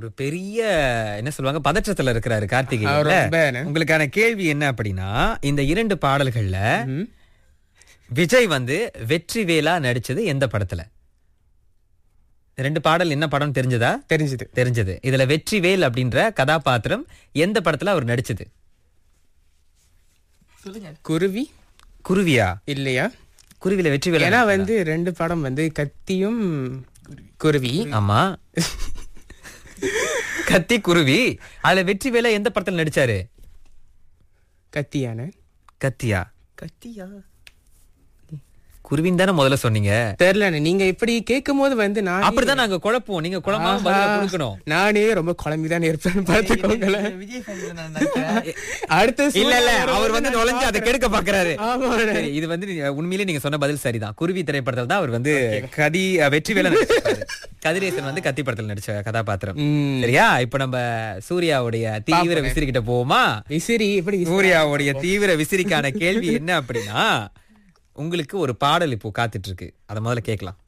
ஒரு பெரிய என்ன சொல்லுவாங்க பதற்றத்துல இருக்கிறாரு அவர் கார்த்திகேயன் ரொம்ப உங்களுக்கான கேள்வி என்ன அப்படின்னா இந்த இரண்டு பாடல்கள்ல விஜய் வந்து வெற்றி வேலா நடிச்சது எந்த படத்துல ரெண்டு பாடல் என்ன படம் தெரிஞ்சதா தெரிஞ்சது தெரிஞ்சது இதுல வெற்றிவேல் அப்படின்ற கதாபாத்திரம் எந்த படத்துல அவர் நடிச்சது குருவி குருவியா இல்லையா குருவில வெற்றிவேல் ஏன்னா வந்து ரெண்டு படம் வந்து கத்தியும் குருவி ஆமா கத்தி குருவி அதுல வெற்றிவேல எந்த படத்துல நடிச்சாரு கத்தியான கத்தியா கத்தியா குருவின்னு தானே முதல்ல சொன்னீங்க தெரியல நீங்க இப்படி கேட்கும் போது வந்து நான் அப்படிதான் நாங்க குழப்போம் நீங்க குழம்பாம பதில கொடுக்கணும் நானே ரொம்ப குழம்பிதான் இருப்பேன்னு பாத்துக்கோங்களேன் விஜய் fan ல நான் நினைக்கிறேன். அடுத்த இல்ல இல்ல சூழ்நிலை அவர் வந்து நான் நுழைஞ்சு அதை கெடுக்க பாக்குறாரு ஆமா சரி, இது வந்து நீங்க- உண்மையிலேயே நீங்க சொன்ன பதில் சரிதான் குருவி திரைப்படத்துல தான் அவர் வந்து கதி வெற்றி வேலை கதிரேசன் வந்து கத்தி படத்துல நடிச்ச கதாபாத்திரம் ம். சரியா இப்ப நம்ம சூர்யாவுடைய தீவிர விசிறி கிட்ட போவோமா விசிறி எப்படி விசிறி? சூர்யாவுடைய தீவிர விசிறிக்கான கேள்வி என்ன அப்படின்னா உங்களுக்கு ஒரு பாடல் இப்போ காத்துட்டு இருக்கு அதை முதல்ல கேட்கலாம்